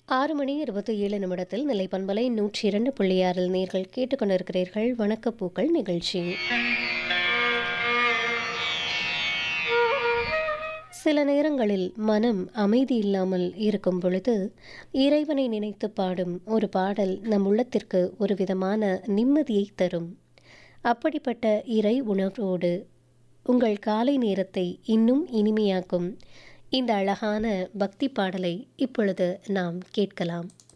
ஆறு மணி இருபத்தி ஏழு நிமிடத்தில் நிலை பண்பலை நூற்றி இரண்டு புள்ளி ஆறில் நேர்கள் கேட்டுக்கொண்டிருக்கிறீர்கள் வணக்கப்பூக்கள் நிகழ்ச்சி சில நேரங்களில் மனம் அமைதி இல்லாமல் இருக்கும் பொழுது இறைவனை நினைத்து பாடும் ஒரு பாடல் நம் உள்ளத்திற்கு ஒரு விதமான நிம்மதியை தரும் அப்படிப்பட்ட இறை உணர்வோடு உங்கள் காலை நேரத்தை இன்னும் இனிமையாக்கும் இந்த அழகான பக்தி பாடலை இப்பொழுது நாம் கேட்கலாம்